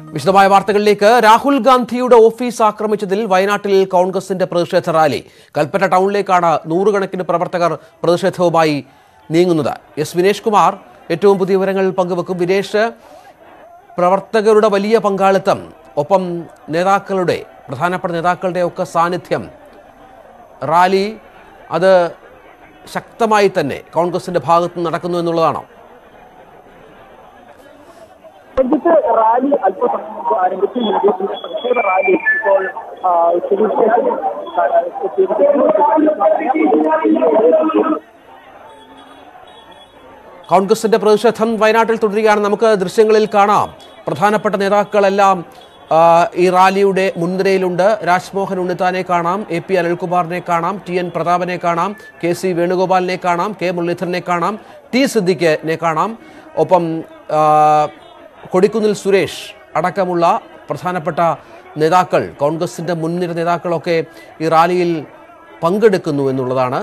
വിശദമായ വാർത്തകളിലേക്ക് രാഹുൽ ഗാന്ധിയുടെ ഓഫീസ് ആക്രമിച്ചതിൽ വയനാട്ടിൽ കോൺഗ്രസിന്റെ പ്രതിഷേധ റാലി കൽപ്പറ്റ ടൗണിലേക്കാണ് നൂറുകണക്കിന് പ്രവർത്തകർ പ്രതിഷേധവുമായി നീങ്ങുന്നത് എസ് വിനേഷ് കുമാർ ഏറ്റവും പുതിയ വിവരങ്ങൾ പങ്കുവെക്കും വിനേഷ് പ്രവർത്തകരുടെ വലിയ പങ്കാളിത്തം ഒപ്പം നേതാക്കളുടെ പ്രധാനപ്പെട്ട നേതാക്കളുടെ ഒക്കെ സാന്നിധ്യം റാലി അത് ശക്തമായി തന്നെ കോൺഗ്രസിന്റെ ഭാഗത്ത് നടക്കുന്നു എന്നുള്ളതാണോ രാജ്യത്ത് റാലി അല്പസമയം മുമ്പ് ആരംഭിച്ചു യു ഡി എഫിന്റെ പ്രതിഷേധ റാലി ഇപ്പോൾ ആ, സിവിൽ സ്റ്റേഷനിൽ ആ, എത്തിയിരിക്കുന്നു. കോൺഗ്രസിന്റെ പ്രതിഷേധം വയനാട്ടിൽ തുടരുകയാണ് നമുക്ക് ദൃശ്യങ്ങളിൽ കാണാം പ്രധാനപ്പെട്ട നേതാക്കളെല്ലാം ആ, ഈ റാലിയുടെ മുൻനിരയിലുണ്ട് രാജ്മോഹൻ ഉണ്ണിത്താനെ കാണാം എ പി അനിൽകുമാറിനെ കാണാം ടി എൻ പ്രതാപനെ കാണാം കെ സി വേണുഗോപാലിനെ കാണാം കെ മുരളീധരനെ കാണാം ടി സിദ്ദിഖിനെ കാണാം ഒപ്പം ആ, കൊടിക്കുന്നിൽ സുരേഷ് അടക്കമുള്ള പ്രധാനപ്പെട്ട നേതാക്കൾ കോൺഗ്രസിന്റെ മുൻനിര നേതാക്കളൊക്കെ ഈ റാലിയിൽ പങ്കെടുക്കുന്നു എന്നുള്ളതാണ്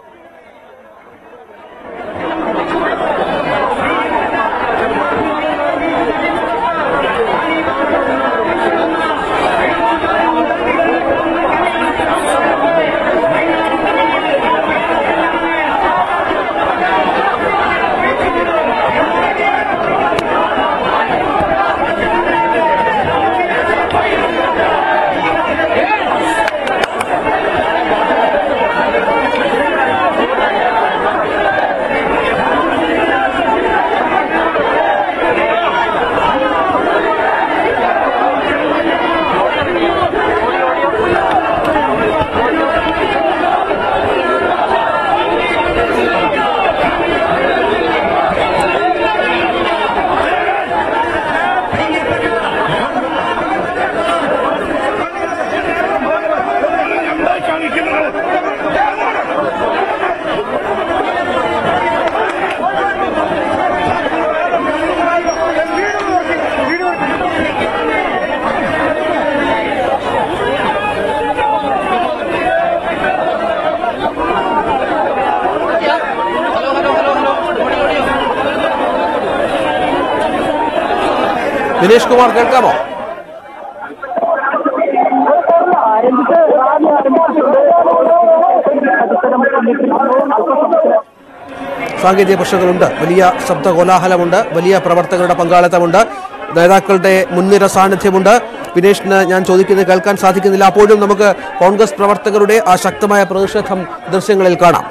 ദിനേഷ് കുമാർ കേൾക്കാമോ ആരംഭിച്ച റാലി ആരംഭിച്ചിട്ടുണ്ട് അടിത്തരം അല്പസമയത്തിന് സാങ്കേതിക പ്രശ്നങ്ങളുണ്ട് വലിയ ശബ്ദ കോലാഹലമുണ്ട് വലിയ പ്രവർത്തകരുടെ പങ്കാളിത്തമുണ്ട് നേതാക്കളുടെ മുൻനിര സാന്നിധ്യമുണ്ട് വിനേഷിന് ഞാൻ ചോദിക്കുന്നത് കേൾക്കാൻ സാധിക്കുന്നില്ല അപ്പോഴും നമുക്ക് കോൺഗ്രസ് പ്രവർത്തകരുടെ ആ ശക്തമായ പ്രതിഷേധം ദൃശ്യങ്ങളിൽ കാണാം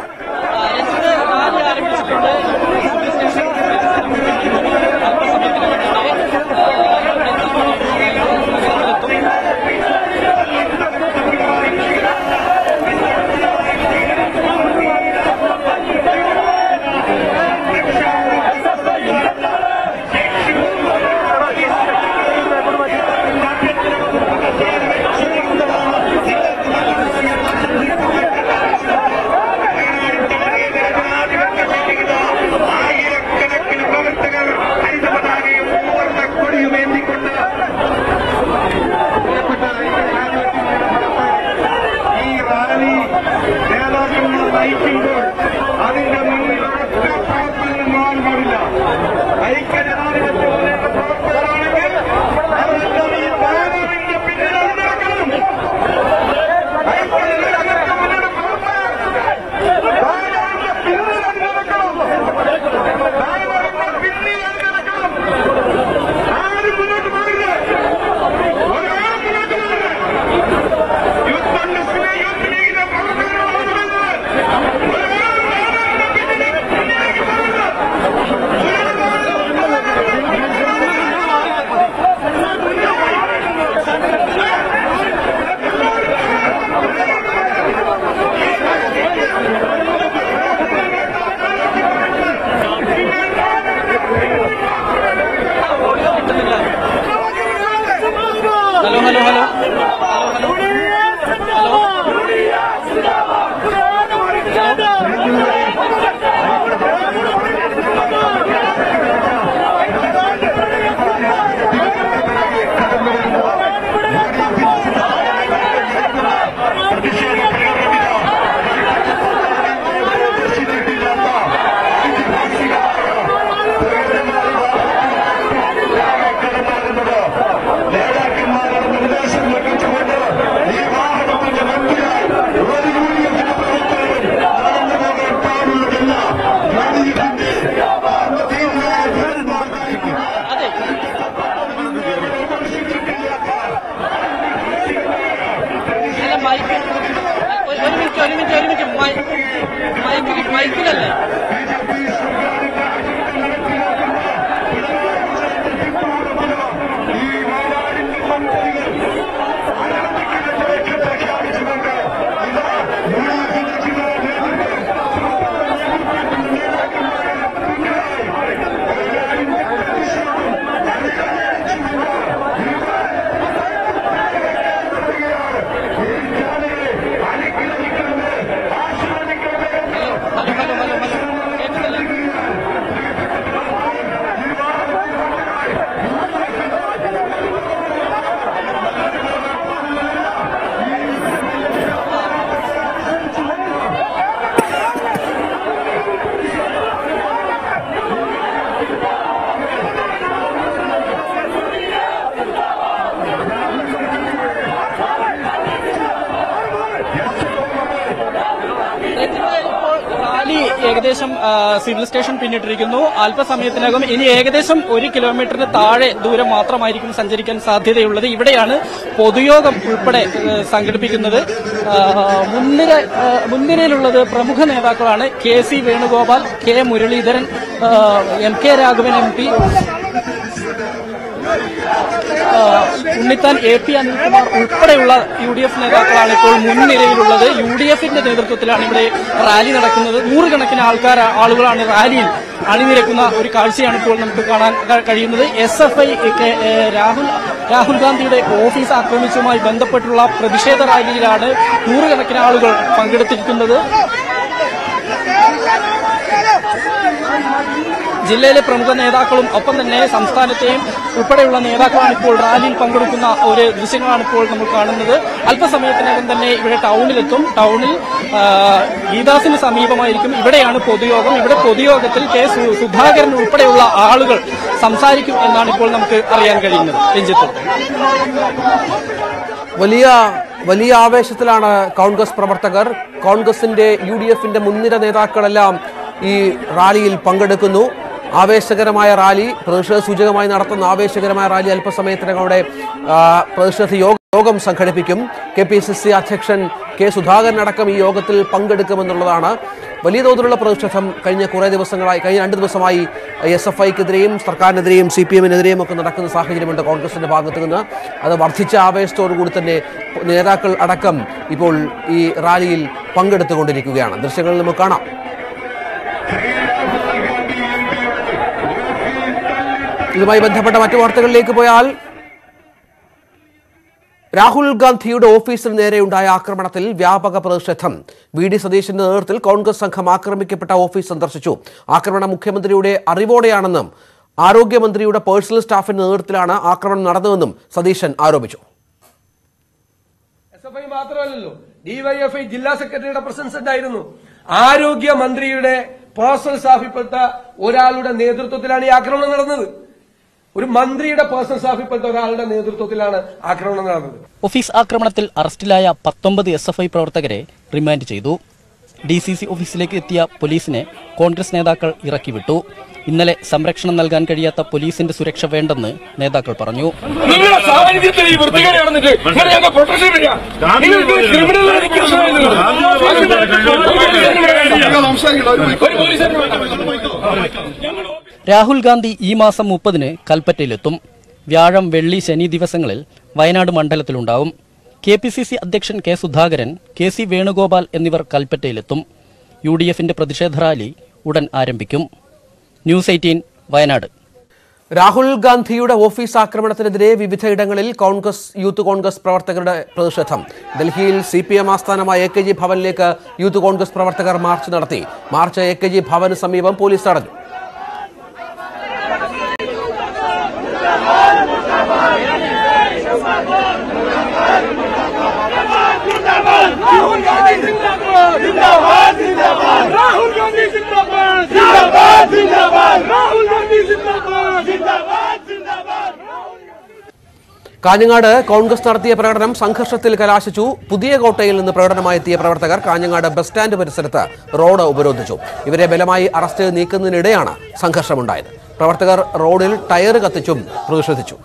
ബൈക്കിലല്ലേ ഹലോ ഹലോ ഹലോ ഹലോ കേൾക്കുന്നില്ലേ ഇപ്പോൾ റാലി ഏകദേശം ആ, സിവിൽ സ്റ്റേഷൻ പിന്നിട്ടിരിക്കുന്നു അല്പസമയത്തിനകം ഇനി ഏകദേശം ഒരു കിലോമീറ്ററിന് താഴെ ദൂരം മാത്രമായിരിക്കും സഞ്ചരിക്കാൻ സാധ്യതയുള്ളത് ഇവിടെയാണ് പൊതുയോഗം ഉൾപ്പെടെ ഏ, സംഘടിപ്പിക്കുന്നത് ആ, മുൻനിര ആ, മുൻനിരയിലുള്ളത് പ്രമുഖ നേതാക്കളാണ് K C Venugopal K Muraleedharan ആ, M K Raghavan M P ആ, ഉണ്ണിത്താൻ എ പി അനിൽകുമാർ ഉൾപ്പെടെയുള്ള യു ഡി എഫ് നേതാക്കളാണ് ഇപ്പോൾ മുൻനിരയിലുള്ളത് യു ഡി എഫിന്റെ നേതൃത്വത്തിലാണ് ഇവിടെ റാലി നടക്കുന്നത് നൂറുകണക്കിന് ആൾക്കാർ ആളുകളാണ് റാലിയിൽ അണിനിരക്കുന്ന ഒരു കാഴ്ചയാണ് ഇപ്പോൾ നമുക്ക് കാണാൻ ക- കഴിയുന്നത് S F I Rahul Rahul ഗാന്ധിയുടെ ഓഫീസ് ആക്രമിച്ചതുമായി ബന്ധപ്പെട്ടുള്ള പ്രതിഷേധ റാലിയിലാണ് നൂറുകണക്കിന് ആളുകൾ പങ്കെടുത്തിരിക്കുന്നത് ജില്ലയിലെ പ്രമുഖ നേതാക്കളും ഒപ്പം തന്നെ സംസ്ഥാനത്തെയും ഉൾപ്പെടെയുള്ള നേതാക്കളാണ് ഇപ്പോൾ റാലിയിൽ പങ്കെടുക്കുന്ന ഒരു ദൃശ്യങ്ങളാണ് ഇപ്പോൾ നമ്മൾ കാണുന്നത് അല്പസമയത്തിനകം തന്നെ ഇവിടെ ടൗണിലെത്തും ടൗണിൽ ആ, ഗീതാസിന് സമീപമായിരിക്കും ഇവിടെയാണ് പൊതുയോഗം ഇവിടെ പൊതുയോഗത്തിൽ കെ സു- സുധാകരൻ ഉൾപ്പെടെയുള്ള ആളുകൾ സംസാരിക്കും എന്നാണ് ഇപ്പോൾ നമുക്ക് അറിയാൻ കഴിയുന്നത് രഞ്ജിത്ത് വലിയ വലിയ ആവേശത്തിലാണ് കോൺഗ്രസ് പ്രവർത്തകർ കോൺഗ്രസിന്റെ യു ഡി എഫിന്റെ മുൻനിര നേതാക്കളെല്ലാം ഈ റാലിയിൽ പങ്കെടുക്കുന്നു ആവേശകരമായ റാലി പ്രതിഷേധ സൂചകമായി നടത്തുന്ന ആവേശകരമായ റാലി അല്പസമയത്തിനകം അവിടെ ആ, പ്രതിഷേധ യോഗ യോഗം സംഘടിപ്പിക്കും കെ പി സി സി അധ്യക്ഷൻ കെ സുധാകരൻ അടക്കം ഈ യോഗത്തിൽ പങ്കെടുക്കുമെന്നുള്ളതാണ് വലിയ തോതിലുള്ള പ്രതിഷേധം കഴിഞ്ഞ കുറേ ദിവസങ്ങളായി കഴിഞ്ഞ രണ്ട് ദിവസമായി എസ് എഫ് ഐക്കെതിരെയും സർക്കാരിനെതിരെയും സി പി എമ്മിനെതിരെയും ഒക്കെ നടക്കുന്ന സാഹചര്യമുണ്ട് കോൺഗ്രസിന്റെ ഭാഗത്തു നിന്ന് അത് വർദ്ധിച്ച ആവേശത്തോടു കൂടി തന്നെ നേതാക്കൾ അടക്കം ഇപ്പോൾ ഈ റാലിയിൽ പങ്കെടുത്തുകൊണ്ടിരിക്കുകയാണ് ദൃശ്യങ്ങൾ നമുക്ക് കാണാം ഇതുമായി ബന്ധപ്പെട്ട മറ്റു വാർത്തകളിലേക്ക് പോയാൽ രാഹുൽ ഗാന്ധിയുടെ ഓഫീസിന് നേരെയുണ്ടായ ആക്രമണത്തിൽ വ്യാപക പ്രതിഷേധം വി ഡി സതീശന്റെ നേതൃത്വത്തിൽ കോൺഗ്രസ് സംഘം ആക്രമിക്കപ്പെട്ട ഓഫീസ് സന്ദർശിച്ചു ആക്രമണം മുഖ്യമന്ത്രിയുടെ അറിവോടെയാണെന്നും ആരോഗ്യമന്ത്രിയുടെ പേഴ്സണൽ സ്റ്റാഫിന്റെ നേതൃത്വത്തിലാണ് ആക്രമണം നടന്നതെന്നും സതീശൻ ആരോപിച്ചു എസ് എഫ് ഐ മാത്രമല്ലല്ലോ ഡിവൈഎഫ്ഐ ജില്ലാ സെക്രട്ടറിയുടെ പ്രസൻസ് ഉണ്ടായിരുന്നു ആരോഗ്യ മന്ത്രിയുടെ പേഴ്സണൽ സ്റ്റാഫിൽപ്പെട്ട ഒരാളുടെ നേതൃത്വത്തിലാണ് ഈ ആക്രമണം നടന്നത് ഒരു മന്ത്രിയുടെ പേഴ്സണൽ സ്റ്റാഫിൽപ്പെട്ട ഒരാളുടെ നേതൃത്വത്തിലാണ് ആക്രമണം നടന്നത് ഓഫീസ് ആക്രമണത്തിൽ അറസ്റ്റിലായ പത്തൊമ്പത് എസ് എഫ് ഐ പ്രവർത്തകരെ റിമാൻഡ് ചെയ്തു ഡി സി സി ഓഫീസിലേക്ക് എത്തിയ പോലീസിനെ കോൺഗ്രസ് നേതാക്കൾ ഇറക്കിവിട്ടു ഇന്നലെ സംരക്ഷണം നൽകാൻ കഴിയാത്ത പോലീസിന്റെ സുരക്ഷ വേണ്ടെന്ന് നേതാക്കൾ പറഞ്ഞു നിങ്ങളുടെ സാന്നിധ്യത്തിൽ ഈ വൃത്തികേട് നടന്നിട്ട് ഇങ്ങനെ ഞങ്ങൾ പ്രൊട്ടക്ഷൻ വരിക നിങ്ങൾക്ക് ക്രിമിനൽ ഒരു പോലീസുകാരന് വേണ്ട. രാഹുൽ ഗാന്ധി ഈ മാസം മുപ്പതിന് കൽപ്പറ്റയിലെത്തും വ്യാഴം വെള്ളി ശനി ദിവസങ്ങളിൽ വയനാട് മണ്ഡലത്തിലുണ്ടാവും കെ പി സി സി അധ്യക്ഷൻ K Sudhakaran K C Venugopal എന്നിവർ കൽപ്പറ്റയിലെത്തും യു ഡി എഫിന്റെ പ്രതിഷേധ റാലി ഉടൻ ആരംഭിക്കും ന്യൂസ് എയ്റ്റീൻ വയനാട് രാഹുൽ ഗാന്ധിയുടെ ഓഫീസ് ആക്രമണത്തിനെതിരെ വിവിധയിടങ്ങളിൽ കോൺഗ്രസ് യൂത്ത് കോൺഗ്രസ് പ്രവർത്തകരുടെ പ്രതിഷേധം ഡൽഹിയിൽ സി പി എം ആസ്ഥാനമായ എ കെ ജി ഭവനിലേക്ക് യൂത്ത് കോൺഗ്രസ് പ്രവർത്തകർ മാർച്ച് നടത്തി മാർച്ച് എ കെ ജി ഭവന് സമീപം പോലീസ് തടഞ്ഞു രാഹുൽ ഗാന്ധി സിന്ദാബാദ് സിന്ദാബാദ് സിന്ദാബാദ് രാഹുൽ ഗാന്ധി സിന്ദാബാദ് സിന്ദാബാദ് സിന്ദാബാദ് കാഞ്ഞങ്ങാട് കോൺഗ്രസ് നടത്തിയ പ്രകടനം സംഘർഷത്തിൽ കലാശിച്ചു പുതിയ കോട്ടയിൽ നിന്ന് പ്രകടനമായി എത്തിയ പ്രവർത്തകർ കാഞ്ഞങ്ങാട് ബസ് സ്റ്റാൻഡ് പരിസരത്ത് റോഡ് ഉപരോധിച്ചു ഇവരെ ബലമായി അറസ്റ്റ് നീക്കുന്നതിനിടെയാണ് സംഘർഷമുണ്ടായത് പ്രവർത്തകർ റോഡിൽ ടയർ കത്തിച്ചും പ്രതിഷേധിച്ചു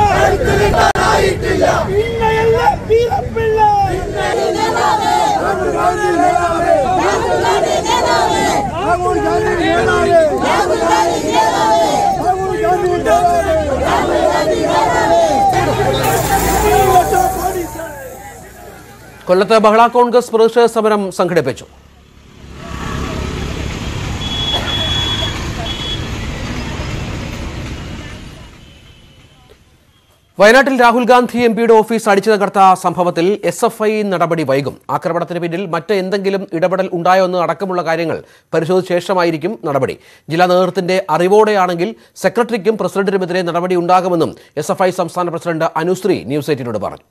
ഇന്നയല്ല തീരപ്പിള്ള കൊല്ലത്ത് ബഹള കോൺഗ്രസ് പ്രതിഷേധ സമരം സംഘടിപ്പിച്ചു വയനാട്ടിൽ രാഹുൽ ഗാന്ധി എം പിയുടെ ഓഫീസ് അടിച്ചു തകർത്ത സംഭവത്തിൽ എസ് എഫ് ഐ നടപടി വൈകും ആക്രമണത്തിന് പിന്നിൽ മറ്റ് എന്തെങ്കിലും ഇടപെടൽ ഉണ്ടായോ എന്ന് അടക്കമുള്ള കാര്യങ്ങൾ പരിശോധിച്ച ശേഷമായിരിക്കും നടപടി ജില്ലാ നേതൃത്വത്തിന്റെ അറിവോടെയാണെങ്കിൽ സെക്രട്ടറിക്കും പ്രസിഡന്റിനുമെതിരെ നടപടി ഉണ്ടാകുമെന്നും എസ് എഫ് ഐ സംസ്ഥാന പ്രസിഡന്റ് അനുശ്രീ ന്യൂസ് എയ്റ്റിനോട് പറഞ്ഞു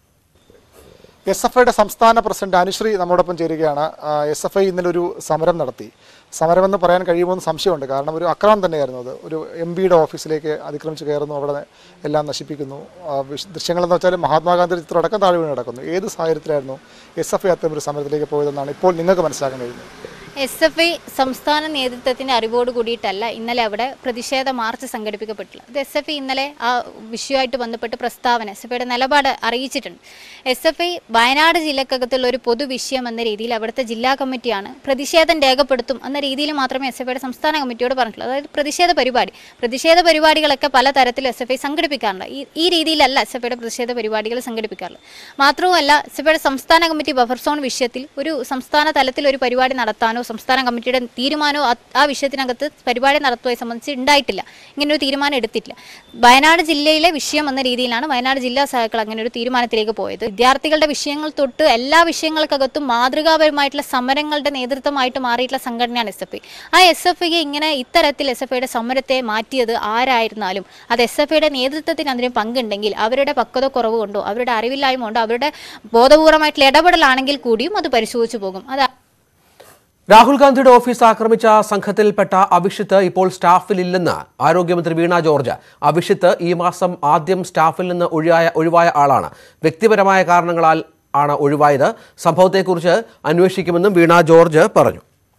എസ് എഫ് ഐയുടെ സംസ്ഥാന പ്രസിഡന്റ് അനുശ്രീ നമ്മോടൊപ്പം ചേരുകയാണ് എസ് എഫ് ഐ ഇന്നലെ ഒരു സമരം നടത്തി സമരമെന്ന് പറയാൻ കഴിയുമോ എന്ന് സംശയമുണ്ട് കാരണം ഒരു അക്രമം തന്നെയായിരുന്നു അത് ഒരു എം പിയുടെ ഓഫീസിലേക്ക് അതിക്രമിച്ച് കയറുന്നു അവിടെ എല്ലാം നശിപ്പിക്കുന്നു ആ, വിഷ്- ദൃശ്യങ്ങളെന്ന് വെച്ചാൽ മഹാത്മാഗാന്ധി ചിത്രം അടക്കം താഴെ വീണ് കിടക്കുന്നു ഏത് സാഹചര്യത്തിലായിരുന്നു എസ് എഫ് ഐ അത്തരം ഒരു സമരത്തിലേക്ക് പോയതെന്നാണ് ഇപ്പോൾ നിങ്ങൾക്ക് മനസ്സിലാക്കാൻ കഴിയുന്നത് എസ് എഫ് ഐ സംസ്ഥാന നേതൃത്വത്തിന്റെ അറിവോട് കൂടിയിട്ടല്ല ഇന്നലെ അവിടെ പ്രതിഷേധ മാർച്ച് സംഘടിപ്പിക്കപ്പെട്ടുള്ളത് ഇത് എസ് എഫ് ഐ ഇന്നലെ ആ വിഷയമായിട്ട് ബന്ധപ്പെട്ട് പ്രസ്താവന എസ് എഫ് ഐയുടെ നിലപാട് അറിയിച്ചിട്ടുണ്ട് എസ് എഫ് ഐ വയനാട് ജില്ലക്കകത്തുള്ള ഒരു പൊതുവിഷയം എന്ന രീതിയിൽ അവിടുത്തെ ജില്ലാ കമ്മിറ്റിയാണ് പ്രതിഷേധം രേഖപ്പെടുത്തും എന്ന രീതിയിൽ മാത്രമേ എസ് എഫ് ഐയുടെ സംസ്ഥാന കമ്മിറ്റിയോട് പറഞ്ഞിട്ടുള്ളൂ അതായത് പ്രതിഷേധ പരിപാടി പ്രതിഷേധ പരിപാടികളൊക്കെ പല തരത്തിൽ എസ് എഫ് ഐ സംഘടിപ്പിക്കാറുണ്ട് ഈ ഈ രീതിയിലല്ല എസ് എഫ് ഐയുടെ പ്രതിഷേധ പരിപാടികൾ സംഘടിപ്പിക്കാറുള്ളത് മാത്രവുമല്ല എസ് എഫ് ഐയുടെ സംസ്ഥാന കമ്മിറ്റി ബഫർ സോൺ വിഷയത്തിൽ ഒരു സംസ്ഥാന തലത്തിൽ ഒരു പരിപാടി നടത്താനോ സംസ്ഥാന കമ്മിറ്റിയുടെ തീരുമാനമോ ആ- ആ വിഷയത്തിനകത്ത് പരിപാടി നടത്തുകയെ സംബന്ധിച്ച് ഉണ്ടായിട്ടില്ല ഇങ്ങനൊരു തീരുമാനം എടുത്തിട്ടില്ല വയനാട് ജില്ലയിലെ വിഷയം എന്ന രീതിയിലാണ് വയനാട് ജില്ലാ സഹാക്കൾ അങ്ങനെ ഒരു തീരുമാനത്തിലേക്ക് പോയത് വിദ്യാർത്ഥികളുടെ വിഷയങ്ങൾ തൊട്ട് എല്ലാ വിഷയങ്ങൾക്കകത്തും മാതൃകാപരമായിട്ടുള്ള സമരങ്ങളുടെ നേതൃത്വമായിട്ട് മാറിയിട്ടുള്ള സംഘടനയാണ് എസ് എഫ് ഐ ആ എസ് എഫ് ഐയെ ഇങ്ങനെ ഇത്തരത്തിൽ എസ് എഫ് ഐയുടെ സമരത്തെ മാറ്റിയത് ആരായിരുന്നാലും അത് എസ് എഫ് ഐയുടെ നേതൃത്വത്തിന് അതിന് പങ്കുണ്ടെങ്കിൽ അവരുടെ പക്വത കുറവ് കൊണ്ടോ അവരുടെ അറിവില്ലായ്മ കൊണ്ടോ അവരുടെ ബോധപൂർവമായിട്ടുള്ള ഇടപെടലാണെങ്കിൽ കൂടിയും അത് പരിശോധിച്ചു പോകും അത് രാഹുൽ ഗാന്ധിയുടെ ഓഫീസ് ആക്രമിച്ച സംഘത്തിൽപ്പെട്ട അഭിഷിത്ത് ഇപ്പോൾ സ്റ്റാഫിലില്ലെന്ന് ആരോഗ്യമന്ത്രി വീണ ജോർജ് അഭിഷിത്ത് ഈ മാസം ആദ്യം സ്റ്റാഫിൽ നിന്ന് ഒഴിവായ ഒഴിവായ ആളാണ് വ്യക്തിപരമായ കാരണങ്ങളാൽ ആണ് ഒഴിവായത് സംഭവത്തെക്കുറിച്ച് അന്വേഷിക്കുമെന്നും വീണ ജോർജ് പറഞ്ഞു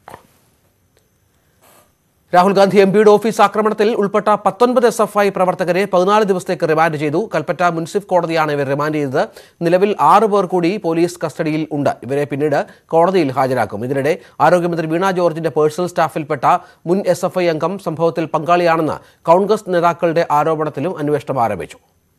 രാഹുൽ ഗാന്ധി എം പിയുടെ ഓഫീസ് ആക്രമണത്തിൽ ഉൾപ്പെട്ട പത്തൊൻപത് എസ് എഫ് ഐ പ്രവർത്തകരെ പതിനാല് ദിവസത്തേക്ക് റിമാൻഡ് ചെയ്തു കൽപ്പറ്റ മുൻസിഫ് കോടതിയാണ് ഇവർ റിമാൻഡ് ചെയ്തത് നിലവിൽ ആറ് പേർ കൂടി പോലീസ് കസ്റ്റഡിയിൽ ഉണ്ട് ഇവരെ പിന്നീട് കോടതിയിൽ ഹാജരാക്കും ഇതിനിടെ ആരോഗ്യമന്ത്രി വീണ ജോർജിന്റെ പേഴ്സണൽ സ്റ്റാഫിൽപ്പെട്ട മുൻ എസ് എഫ് ഐ അംഗം സംഭവത്തിൽ പങ്കാളിയാണെന്ന് കോൺഗ്രസ് നേതാക്കളുടെ ആരോപണത്തിലും അന്വേഷണം ആരംഭിച്ചു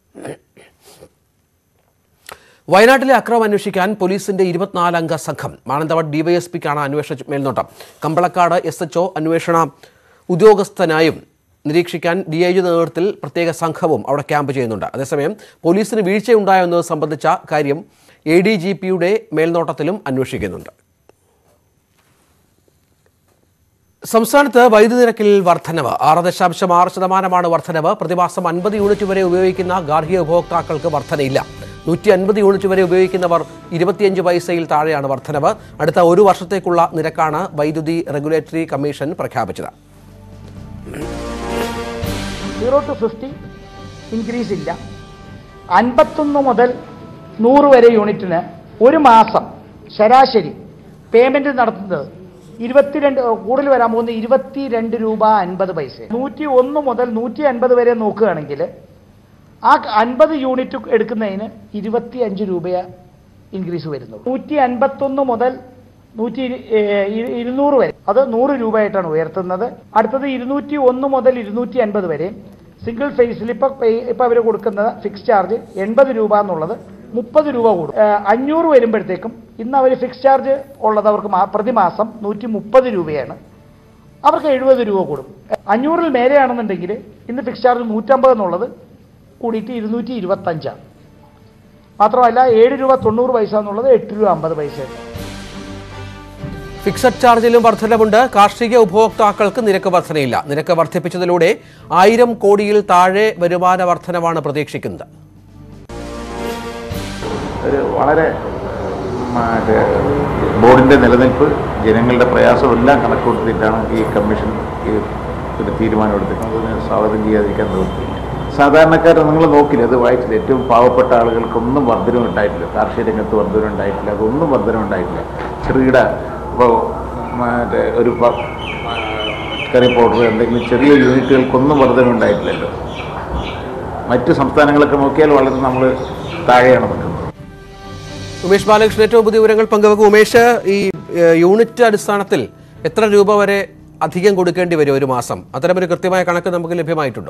വയനാട്ടിലെ അക്രമം അന്വേഷിക്കാൻ പോലീസിന്റെ ഇരുപത്തിനാലംഗ സംഘം മാനന്തവാട് ഡിവൈഎസ്പിക്കാണ് അന്വേഷണ മേൽനോട്ടം കമ്പളക്കാട് എസ് എച്ച്ഒ അന്വേഷണ ഉദ്യോഗസ്ഥനായും നിരീക്ഷിക്കാൻ ഡി ഐ ജി നേതൃത്വത്തിൽ പ്രത്യേക സംഘവും അവിടെ ക്യാമ്പ് ചെയ്യുന്നുണ്ട് അതേസമയം പോലീസിന് വീഴ്ചയുണ്ടായോ എന്നത് സംബന്ധിച്ച കാര്യം എ ഡി ജി പിയുടെ മേൽനോട്ടത്തിലും അന്വേഷിക്കുന്നുണ്ട് സംസ്ഥാനത്ത് വൈദ്യുതി നിരക്കിൽ വർധനവ് ആറ് ദശാംശം ആറ് ശതമാനമാണ് വർധനവ് പ്രതിമാസം അൻപത് യൂണിറ്റ് വരെ ഉപയോഗിക്കുന്ന ഗാർഹിക ഉപഭോക്താക്കൾക്ക് വർധനയില്ല നൂറ്റി അൻപത് യൂണിറ്റ് വരെ ഉപയോഗിക്കുന്നവർ ഇരുപത്തിയഞ്ച് പൈസയിൽ താഴെയാണ് വർധനവ് അടുത്ത ഒരു വർഷത്തേക്കുള്ള നിരക്കാണ് വൈദ്യുതി റെഗുലേറ്ററി കമ്മീഷൻ പ്രഖ്യാപിച്ചത് സീറോ ടു ഫിഫ്റ്റി ഇൻക്രീസ് ഇല്ല അൻപത്തൊന്ന് മുതൽ നൂറ് വരെ യൂണിറ്റിന് ഒരു മാസം ശരാശരി പേയ്മെന്റ് നടത്തുന്നത് ഇരുപത്തിരണ്ട് കൂടുതൽ വരാൻ പോകുന്ന ഇരുപത്തിരണ്ട് രൂപ അൻപത് പൈസ നൂറ്റി ഒന്ന് മുതൽ നൂറ്റി അൻപത് വരെ നോക്കുകയാണെങ്കിൽ ആ അൻപത് യൂണിറ്റ് എടുക്കുന്നതിന് ഇരുപത്തി അഞ്ച് രൂപ ഇൻക്രീസ് വരുന്നു നൂറ്റി അൻപത്തൊന്ന് മുതൽ നൂറ്റി ഇരു- ഏഹ് ഇരു- ഇരുന്നൂറ് വരെ അത് നൂറ് രൂപയായിട്ടാണ് ഉയർത്തുന്നത് അടുത്തത് ഇരുന്നൂറ്റി ഒന്ന് മുതൽ ഇരുന്നൂറ്റി അൻപത് വരെ സിംഗിൾ ഫേസിൽ ഇപ്പൊ പേ- ഇപ്പൊ അവർ കൊടുക്കുന്നത് ഫിക്സ് ചാർജ് എൺപത് രൂപ എന്നുള്ളത് മുപ്പത് രൂപ കൂടും ഏഹ് അഞ്ഞൂറ് വരുമ്പോഴത്തേക്കും ഇന്ന് അവർ ഫിക്സ് ചാർജ് ഉള്ളത് അവർക്ക് മാ- പ്രതിമാസം നൂറ്റി മുപ്പത് രൂപയാണ് അവർക്ക് എഴുപത് രൂപ കൂടും അഞ്ഞൂറിൽ മേലെയാണെന്നുണ്ടെങ്കിൽ ഇന്ന് ഫിക്സ് ചാർജ് നൂറ്റമ്പത് എന്നുള്ളത് കൂടിയിട്ട് ഇരുന്നൂറ്റി ഇരുപത്തഞ്ചാണ് മാത്രമല്ല ഏഴ് രൂപ തൊണ്ണൂറ് പൈസ എന്നുള്ളത് എട്ട് രൂപ അമ്പത് പൈസയാണ് ഫിക്സഡ് ചാർജിലും വർധനവുണ്ട് കാർഷിക ഉപഭോക്താക്കൾക്ക് നിരക്ക് വർധനയില്ല നിരക്ക് വർദ്ധിപ്പിച്ചതിലൂടെ ആയിരം കോടിയിൽ താഴെ വരുമാന വർധനവാണ് പ്രതീക്ഷിക്കുന്നത് ഒരു വളരെ മറ്റേ ബോർഡിൻ്റെ നിലനിൽപ്പ് ജനങ്ങളുടെ പ്രയാസം എല്ലാം കണക്കുകൂട്ടിയിട്ടാണ് ഈ കമ്മീഷൻ ഈ ഒരു തീരുമാനം എടുത്തിട്ടുള്ളത് അതിനെ സ്വാഗതം ചെയ്യാതിരിക്കാൻ നിവൃത്തിയില്ല സാധാരണക്കാരെ നിങ്ങൾ നോക്കില്ല അത് വായിച്ചില്ല ഏറ്റവും പാവപ്പെട്ട ആളുകൾക്കൊന്നും വർധനം ഉണ്ടായിട്ടില്ല കാർഷിക രംഗത്ത് വർധനം ഉണ്ടായിട്ടില്ല അതൊന്നും വർധനം ഉണ്ടായിട്ടില്ല ചെറുകിട ഇപ്പോൾ മറ്റേ ഒരു പ- കറി പൗഡർ എന്തെങ്കിലും ചെറിയ യൂണിറ്റുകൾക്കൊന്നും വർധനം ഉണ്ടായിട്ടില്ലല്ലോ മറ്റ് സംസ്ഥാനങ്ങളൊക്കെ നോക്കിയാൽ വളരെ നമ്മൾ താഴെയാണ് നിൽക്കുന്നത് ഉമേഷ് ബാലകൃഷ്ണൻ ഏറ്റവും പുതിയ വിവരങ്ങൾ പങ്കുവെക്കും ഉമേഷ് ഈ ഏഹ്, യൂണിറ്റ് അടിസ്ഥാനത്തിൽ എത്ര രൂപ വരെ അധികം കൊടുക്കേണ്ടി വരും ഒരു മാസം അത്തരമൊരു കൃത്യമായ കണക്ക് നമുക്ക് ലഭ്യമായിട്ടുണ്ടോ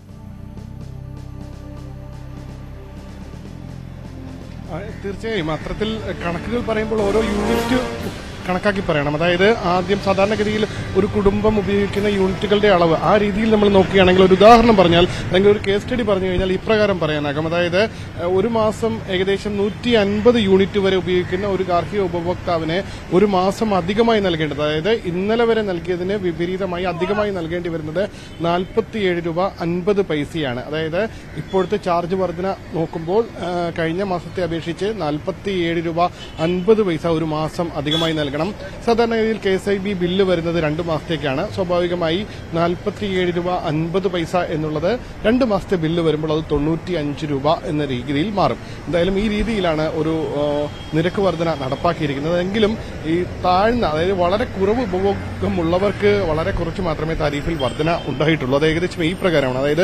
ആ, തീർച്ചയായും അത്തരത്തിൽ കണക്കുകൾ പറയുമ്പോൾ ഓരോ യൂണിറ്റ് കണക്കാക്കി പറയണം അതായത് ആദ്യം സാധാരണഗതിയിൽ ഒരു കുടുംബം ഉപയോഗിക്കുന്ന യൂണിറ്റുകളുടെ അളവ് ആ രീതിയിൽ നമ്മൾ നോക്കുകയാണെങ്കിൽ ഒരു ഉദാഹരണം പറഞ്ഞാൽ അല്ലെങ്കിൽ ഒരു കേസ് സ്റ്റഡി പറഞ്ഞു കഴിഞ്ഞാൽ ഇപ്രകാരം പറയാനാകും അതായത് ഏഹ്, ഒരു മാസം ഏകദേശം നൂറ്റി അൻപത് യൂണിറ്റ് വരെ ഉപയോഗിക്കുന്ന ഒരു ഗാർഹിക ഉപഭോക്താവിന് ഒരു മാസം അധികമായി നൽകേണ്ടത് അതായത് ഇന്നലെ വരെ നൽകിയതിന് വിപരീതമായി അധികമായി നൽകേണ്ടി വരുന്നത് നാൽപ്പത്തിയേഴ് രൂപ അൻപത് പൈസയാണ് അതായത് ഇപ്പോഴത്തെ ചാർജ് വർധന നോക്കുമ്പോൾ ആ, കഴിഞ്ഞ മാസത്തെ അപേക്ഷിച്ച് നാൽപ്പത്തിയേഴ് രൂപ അൻപത് പൈസ ഒരു മാസം അധികമായി നൽകണം സാധാരണഗതിയിൽ K S I B bill വരുന്നത് രണ്ട് മാസത്തേക്കാണ് സ്വാഭാവികമായി നാൽപ്പത്തിയേഴ് രൂപ അൻപത് പൈസ എന്നുള്ളത് രണ്ട് മാസത്തെ ബില്ല് വരുമ്പോൾ അത് തൊണ്ണൂറ്റി അഞ്ച് രൂപ എന്ന രീതിയിൽ മാറും എന്തായാലും ഈ രീതിയിലാണ് ഒരു ആ, നിരക്ക് വർധന നടപ്പാക്കിയിരിക്കുന്നത് എങ്കിലും ഈ താഴ്ന്ന അതായത് വളരെ കുറവ് ഉപഭോഗമുള്ളവർക്ക് വളരെ കുറച്ച് മാത്രമേ താരീഫിൽ വർധന ഉണ്ടായിട്ടുള്ളൂ അത് ഏകദേശം ഈ പ്രകാരമാണ് അതായത്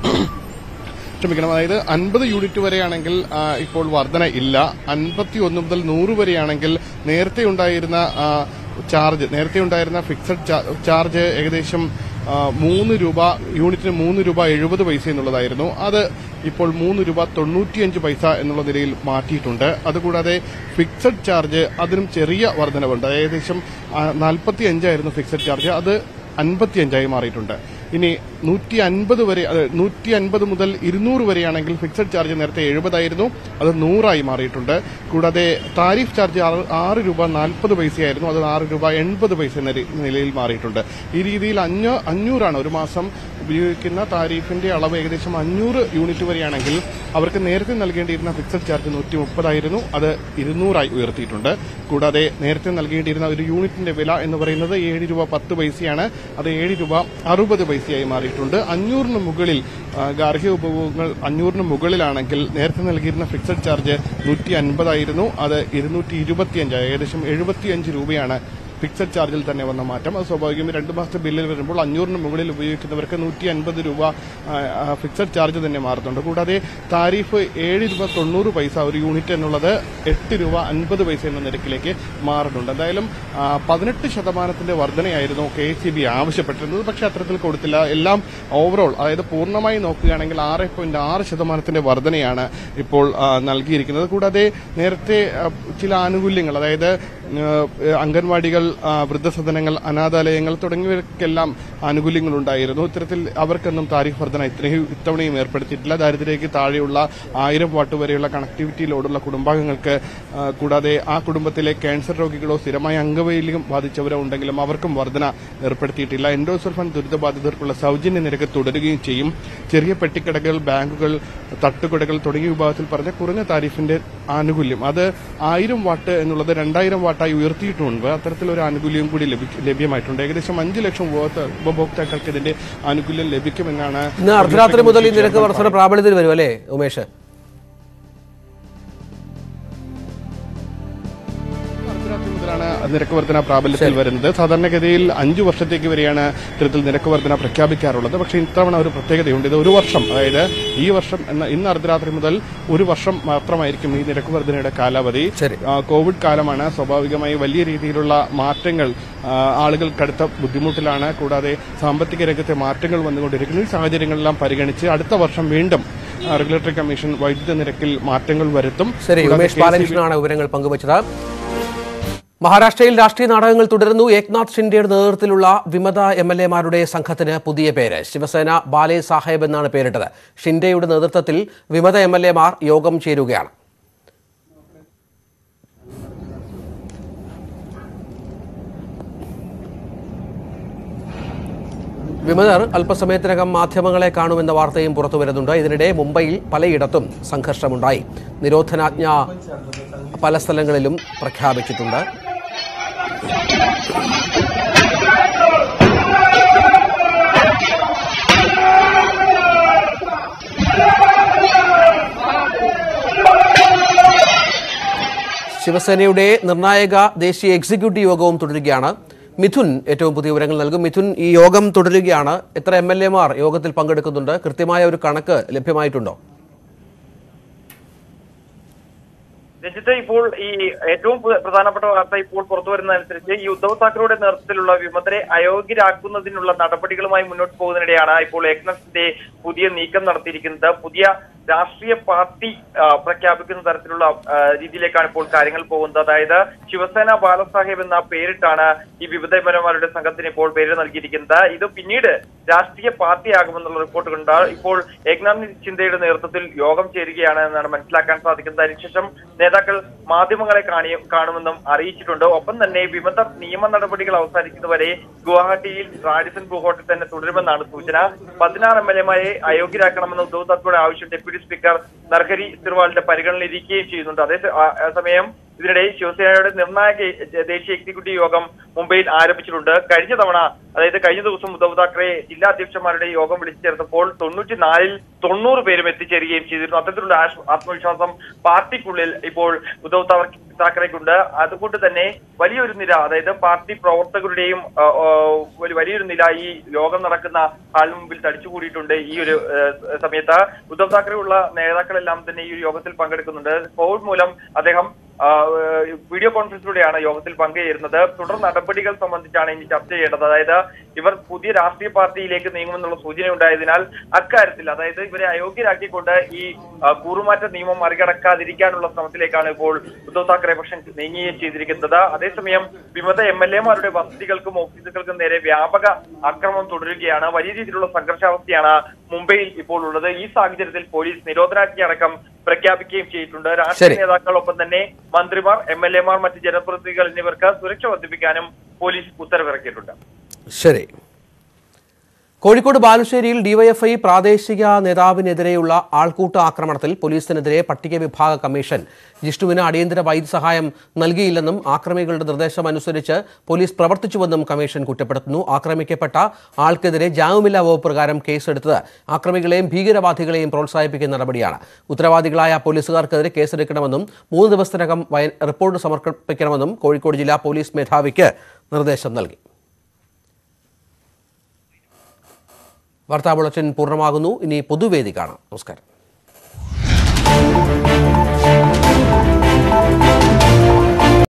ക്ഷമിക്കണം അതായത് അൻപത് യൂണിറ്റ് വരെയാണെങ്കിൽ ആ, ഇപ്പോൾ വർധന ഇല്ല അൻപത്തി ഒന്ന് മുതൽ നൂറ് വരെയാണെങ്കിൽ നേരത്തെ ഉണ്ടായിരുന്ന ആ, ചാർജ് നേരത്തെ ഉണ്ടായിരുന്ന ഫിക്സഡ് ചാ- ചാർജ് ഏകദേശം ആ, മൂന്ന് രൂപ യൂണിറ്റിന് മൂന്ന് രൂപ എഴുപത് പൈസ എന്നുള്ളതായിരുന്നു അത് ഇപ്പോൾ മൂന്ന് രൂപ തൊണ്ണൂറ്റിയഞ്ച് പൈസ എന്നുള്ള നിലയിൽ മാറ്റിയിട്ടുണ്ട് അതുകൂടാതെ ഫിക്സഡ് ചാർജ് അതിനും ചെറിയ വർധനവുണ്ട് ഏകദേശം നാൽപ്പത്തി അഞ്ചായിരുന്നു ഫിക്സഡ് ചാർജ് അത് അൻപത്തിയഞ്ചായി മാറിയിട്ടുണ്ട് ഇനി നൂറ്റി അൻപത് വരെ അത് നൂറ്റി അൻപത് മുതൽ ഇരുന്നൂറ് വരെയാണെങ്കിൽ ഫിക്സഡ് ചാർജ് നേരത്തെ എഴുപതായിരുന്നു അത് നൂറായി മാറിയിട്ടുണ്ട് കൂടാതെ താരിഫ് ചാർജ് ആറ് ആറ് രൂപ നാൽപ്പത് പൈസയായിരുന്നു അത് ആറ് രൂപ എൺപത് പൈസ എന്ന രി- നിലയിൽ മാറിയിട്ടുണ്ട് ഈ രീതിയിൽ അഞ്ഞൂ അഞ്ഞൂറാണ് ഒരു മാസം ഉപയോഗിക്കുന്ന താരിഫിന്റെ അളവ് ഏകദേശം അഞ്ഞൂറ് യൂണിറ്റ് വരെയാണെങ്കിൽ അവർക്ക് നേരത്തെ നൽകേണ്ടിയിരുന്ന ഫിക്സഡ് ചാർജ് നൂറ്റി മുപ്പതായിരുന്നു അത് ഇരുന്നൂറായി ഉയർത്തിയിട്ടുണ്ട് കൂടാതെ നേരത്തെ നൽകേണ്ടിയിരുന്ന ഒരു യൂണിറ്റിന്റെ വില എന്ന് പറയുന്നത് ഏഴ് രൂപ പത്ത് പൈസയാണ് അത് ഏഴ് രൂപ അറുപത് പൈസയായി മാറിയിട്ടുണ്ട് അഞ്ഞൂറിന് മുകളിൽ ആ, ഗാർഹിക ഉപഭോഗങ്ങൾ അഞ്ഞൂറിന് മുകളിലാണെങ്കിൽ നേരത്തെ നൽകിയിരുന്ന ഫിക്സഡ് ചാർജ് നൂറ്റി അൻപതായിരുന്നു അത് ഇരുന്നൂറ്റി ഇരുപത്തിയഞ്ചായി ഏകദേശം എഴുപത്തിയഞ്ച് രൂപയാണ് ഫിക്സഡ് ചാർജിൽ തന്നെ വന്ന മാറ്റം അത് സ്വാഭാവികം രണ്ട് മാസത്തെ ബില്ലിൽ വരുമ്പോൾ അഞ്ഞൂറിന് മുകളിൽ ഉപയോഗിക്കുന്നവർക്ക് നൂറ്റി അൻപത് രൂപ ആ, ആ, ഫിക്സഡ് ചാർജ് തന്നെ മാറുന്നുണ്ട് കൂടാതെ താരിഫ് ഏഴ് രൂപ തൊണ്ണൂറ് പൈസ ഒരു യൂണിറ്റ് എന്നുള്ളത് എട്ട് രൂപ അൻപത് പൈസ എന്ന നിരക്കിലേക്ക് മാറുന്നുണ്ട് എന്തായാലും ആ, പതിനെട്ട് ശതമാനത്തിന്റെ വർധനയായിരുന്നു കെ സി ബി ആവശ്യപ്പെട്ടിരുന്നത് പക്ഷേ അത്തരത്തിൽ കൊടുത്തില്ല എല്ലാം ഓവറോൾ അതായത് പൂർണ്ണമായി നോക്കുകയാണെങ്കിൽ ആറ് പോയിന്റ് ആറ് ശതമാനത്തിന്റെ വർധനയാണ് ഇപ്പോൾ ആ, നൽകിയിരിക്കുന്നത് കൂടാതെ നേരത്തെ ആ, ചില ആനുകൂല്യങ്ങൾ അതായത് ആ, അംഗൻവാടികൾ ആ, വൃദ്ധസദനങ്ങൾ അനാഥാലയങ്ങൾ തുടങ്ങിയവർക്കെല്ലാം ആനുകൂല്യങ്ങൾ ഉണ്ടായിരുന്നു ഇത്തരത്തിൽ അവർക്കൊന്നും താരിഫ് വർധന ഇത്രയും ഇത്തവണയും ഏർപ്പെടുത്തിയിട്ടില്ല ദാരിദ്ര്യക്ക് താഴെയുള്ള ആയിരം വാട്ട് വരെയുള്ള കണക്ടിവിറ്റി ലോഡുള്ള കുടുംബാംഗങ്ങൾക്ക് ആ, കൂടാതെ ആ കുടുംബത്തിലെ ക്യാൻസർ രോഗികളോ സ്ഥിരമായ അംഗവൈകല്യം ബാധിച്ചവരോ ഉണ്ടെങ്കിലും അവർക്കും വർധന ഏർപ്പെടുത്തിയിട്ടില്ല എൻഡോസൾഫാൻ ദുരിതബാധിതർക്കുള്ള സൗജന്യ നിരക്ക് തുടരുകയും ചെയ്യും ചെറിയ പെട്ടിക്കടകൾ ബാങ്കുകൾ തട്ടുകടകൾ തുടങ്ങിയ വിഭാഗത്തിൽ പറഞ്ഞ കുറഞ്ഞ താരിഫിന്റെ ആനുകൂല്യം അത് ആയിരം വാട്ട് എന്നുള്ളത് രണ്ടായിരം വാട്ടായി ഉയർത്തിയിട്ടുണ്ട് അത്തരത്തിലൊരു ആനുകൂല്യം കൂടി ലഭി- ലഭ്യമായിട്ടുണ്ട് ഏകദേശം അഞ്ച് ലക്ഷം ഉപഭോക്ത- ഉപഭോക്താക്കൾക്ക് ഇതിന്റെ ആനുകൂല്യം ലഭിക്കുമെന്നാണ് ഇന്ന് അർദ്ധരാത്രി മുതൽ ഈ നിരക്ക് വർധന പ്രാബല്യത്തിൽ വരും അല്ലേ ഉമേഷ് അർദ്ധരാത്രി മുതലാണ് നിരക്ക് വർധന പ്രാബല്യത്തിൽ വരുന്നത് സാധാരണഗതിയിൽ അഞ്ചു വർഷത്തേക്ക് വരെയാണ് ഇത്തരത്തിൽ നിരക്ക് വർധന പ്രഖ്യാപിക്കാറുള്ളത് പക്ഷേ ഇത്തവണ ഒരു പ്രത്യേകതയുണ്ട് ഇത് ഒരു വർഷം അതായത് ഈ വർഷം എന്ന ഇന്ന് അർദ്ധരാത്രി മുതൽ ഒരു വർഷം മാത്രമായിരിക്കും ഈ നിരക്ക് വർധനയുടെ കാലാവധി ആ, കോവിഡ് കാലമാണ് സ്വാഭാവികമായി വലിയ രീതിയിലുള്ള മാറ്റങ്ങൾ ആ, ആളുകൾ കടുത്ത ബുദ്ധിമുട്ടിലാണ് കൂടാതെ സാമ്പത്തിക രംഗത്തെ മാറ്റങ്ങൾ വന്നുകൊണ്ടിരിക്കുന്നു ഈ സാഹചര്യങ്ങളെല്ലാം പരിഗണിച്ച് അടുത്ത വർഷം വീണ്ടും ആ, റെഗുലേറ്ററി കമ്മീഷൻ വൈദ്യുത നിരക്കിൽ മാറ്റങ്ങൾ വരുത്തും ശരി കൂടാതെ ഉമേഷ് KCB ബാലകൃഷ്ണനാണ് വിവരങ്ങൾ പങ്കുവച്ചത് മഹാരാഷ്ട്രയിൽ രാഷ്ട്രീയ നാടകങ്ങൾ തുടരുന്നു ഏക്നാഥ് ഷിൻഡെയുടെ നേതൃത്വത്തിലുള്ള വിമത എം എൽ എമാരുടെ സംഘത്തിന് പുതിയ പേര് ശിവസേന ബാലെ സാഹേബ് എന്നാണ് പേരിട്ടത് ഷിൻഡെയുടെ നേതൃത്വത്തിൽ വിമത എം എൽ എമാർ യോഗം ചേരുകയാണ് വിമതർ അല്പസമയത്തിനകം മാധ്യമങ്ങളെ കാണുമെന്ന വാർത്തയും പുറത്തു വരുന്നുണ്ട് ഇതിനിടെ മുംബൈയിൽ പലയിടത്തും സംഘർഷമുണ്ടായി നിരോധനാജ്ഞ പല സ്ഥലങ്ങളിലും പ്രഖ്യാപിച്ചിട്ടുണ്ട് ശിവസേനയുടെ നിർണായക ദേശീയ എക്സിക്യൂട്ടീവ് യോഗവും തുടരുകയാണ് മിഥുൻ ഏറ്റവും പുതിയ വിവരങ്ങൾ നൽകും മിഥുൻ ഈ യോഗം തുടരുകയാണ് എത്ര എം എൽ എമാർ യോഗത്തിൽ പങ്കെടുക്കുന്നുണ്ട് കൃത്യമായ ഒരു കണക്ക് ലഭ്യമായിട്ടുണ്ടോ രഞ്ജിത്ത് ഇപ്പോൾ ഈ ഏറ്റവും പ്ര- പ്രധാനപ്പെട്ട വാർത്ത ഇപ്പോൾ പുറത്തു വരുന്നതനുസരിച്ച് ഈ ഉദ്ധവ് താക്കറെയുടെ നേതൃത്വത്തിലുള്ള വിമതരെ അയോഗ്യരാക്കുന്നതിനുള്ള നടപടികളുമായി മുന്നോട്ട് പോകുന്നതിനിടെയാണ് ഇപ്പോൾ ഏകനാഥിന്റെ പുതിയ നീക്കം നടത്തിയിരിക്കുന്നത് പുതിയ രാഷ്ട്രീയ പാർട്ടി ആ, പ്രഖ്യാപിക്കുന്ന തരത്തിലുള്ള ആ, രീതിയിലേക്കാണ് ഇപ്പോൾ കാര്യങ്ങൾ പോകുന്നത് അതായത് ശിവസേന ബാലസാഹേബ് എന്ന പേരിട്ടാണ് ഈ വിവിധപരന്മാരുടെ സംഘത്തിന് ഇപ്പോൾ പേര് നൽകിയിരിക്കുന്നത് ഇത് പിന്നീട് രാഷ്ട്രീയ പാർട്ടിയാകുമെന്നുള്ള റിപ്പോർട്ടുകളുണ്ട് ഇപ്പോൾ ഏകനാഥ് ചിന്തയുടെ നേതൃത്വത്തിൽ യോഗം ചേരുകയാണ് എന്നാണ് മനസ്സിലാക്കാൻ സാധിക്കുന്നത് അതിനുശേഷം നേതാക്കൾ മാധ്യമങ്ങളെ കാണി കാണുമെന്നും അറിയിച്ചിട്ടുണ്ട് ഒപ്പം തന്നെ വിമത നിയമ നടപടികൾ അവസാനിക്കുന്നവരെ ഗുവാഹട്ടിയിൽ റാഡിസൺ ഗുവാഹട്ടി തന്നെ തുടരുമെന്നാണ് സൂചന പതിനാറ് എം എൽ എമാരെ അയോഗ്യരാക്കണമെന്ന ഉദ്ധവ് താക്കറയുടെ ആവശ്യം ഡെപ്യൂട്ടി സ്പീക്കർ നർഹരി സിർവാളിന്റെ പരിഗണനയിലിരിക്കുകയും ചെയ്യുന്നുണ്ട് അതേ സ- ആ- ആ സമയം ഇതിനിടെ ശിവസേനയുടെ നിർണായക എ- ദേശീയ എക്സിക്യൂട്ടീവ് യോഗം മുംബൈയിൽ ആരംഭിച്ചിട്ടുണ്ട് കഴിഞ്ഞ തവണ അതായത് കഴിഞ്ഞ ദിവസം ഉദ്ധവ് താക്കറെ ജില്ലാ അധ്യക്ഷന്മാരുടെ യോഗം വിളിച്ചു ചേർത്തപ്പോൾ തൊണ്ണൂറ്റിനാലിൽ തൊണ്ണൂറ് പേരും എത്തിച്ചേരുകയും ചെയ്തിരുന്നു അത്തരത്തിലുള്ള ആശ്- ആത്മവിശ്വാസം പാർട്ടിക്കുള്ളിൽ ഇപ്പോൾ ഉദ്ധവ് താവർ- താക്കറെക്കുണ്ട് അതുകൊണ്ട് തന്നെ വലിയൊരു നിര അതായത് പാർട്ടി പ്രവർത്തകരുടെയും ആ, ആ, ഒരു വലിയൊരു നില ഈ യോഗം നടക്കുന്ന ഹാളിന് മുമ്പിൽ തടിച്ചുകൂടിയിട്ടുണ്ട് ഈ ഒരു ആ, സമയത്ത് ഉദ്ധവ് താക്കറെ ഉള്ള നേതാക്കളെല്ലാം തന്നെ ഈ ഒരു യോഗത്തിൽ പങ്കെടുക്കുന്നുണ്ട് കോവിഡ് മൂലം അദ്ദേഹം ആ, ഏഹ് വീഡിയോ കോൺഫറൻസിലൂടെയാണ് യോഗത്തിൽ പങ്കുചേരുന്നത് തുടർ നടപടികൾ സംബന്ധിച്ചാണ് ഇനി ചർച്ച ചെയ്യേണ്ടത് അതായത് ഇവർ പുതിയ രാഷ്ട്രീയ പാർട്ടിയിലേക്ക് നീങ്ങുമെന്നുള്ള സൂചനയുണ്ടായതിനാൽ അക്കാര്യത്തിൽ അതായത് ഇവരെ അയോഗ്യരാക്കിക്കൊണ്ട് ഈ ആ, കൂറുമാറ്റ നിയമം മറികടക്കാതിരിക്കാനുള്ള ശ്രമത്തിലേക്കാണ് ഇപ്പോൾ ഉദ്ധവ് താക്കറെ പക്ഷം നീങ്ങുകയും ചെയ്തിരിക്കുന്നത് അതേസമയം വിമത എം എൽ എമാരുടെ വസതികൾക്കും ഓഫീസുകൾക്കും നേരെ വ്യാപക ആക്രമണം തുടരുകയാണ് വലിയ രീതിയിലുള്ള സംഘർഷാവസ്ഥയാണ് മുംബൈയിൽ ഇപ്പോൾ ഉള്ളത് ഈ സാഹചര്യത്തിൽ പോലീസ് നിരോധനാജ്ഞ അടക്കം പ്രഖ്യാപിക്കുകയും ചെയ്തിട്ടുണ്ട് രാഷ്ട്രീയ ശരി. നേതാക്കളൊപ്പം തന്നെ മന്ത്രിമാർ എം എൽ എമാർ മറ്റ് ജനപ്രതിനിധികൾ എന്നിവർക്ക് സുരക്ഷ വർദ്ധിപ്പിക്കാനും പോലീസ് ഉത്തരവിറക്കിയിട്ടുണ്ട് ശരി കോഴിക്കോട് ബാലുശ്ശേരിയിൽ ഡിവൈഎഫ്ഐ പ്രാദേശിക നേതാവിനെതിരെയുള്ള ആൾക്കൂട്ട ആക്രമണത്തിൽ പോലീസിനെതിരെ പട്ടിക വിഭാഗ കമ്മീഷൻ ജിഷ്ണുവിന് അടിയന്തര വൈദ്യസഹായം നൽകിയില്ലെന്നും ആക്രമികളുടെ നിർദ്ദേശം അനുസരിച്ച് പോലീസ് പ്രവർത്തിച്ചുവെന്നും കമ്മീഷൻ കുറ്റപ്പെടുത്തുന്നു ആക്രമിക്കപ്പെട്ട ആൾക്കെതിരെ ജാമ്യമില്ലാ വകുപ്പ് പ്രകാരം കേസെടുത്തത് ആക്രമികളെയും ഭീകരവാദികളെയും പ്രോത്സാഹിപ്പിക്കുന്ന നടപടിയാണ് ഉത്തരവാദികളായ പോലീസുകാർക്കെതിരെ കേസെടുക്കണമെന്നും മൂന്ന് ദിവസത്തിനകം വയ- റിപ്പോർട്ട് സമർപ്പിക്കണമെന്നും കോഴിക്കോട് ജില്ലാ പോലീസ് മേധാവിക്ക് നിർദ്ദേശം നൽകി വാർത്താ ബുള്ളറ്റിൻ പൂർണ്ണമാകുന്നു ഇനി പൊതുവേദി കാണാം നമസ്കാരം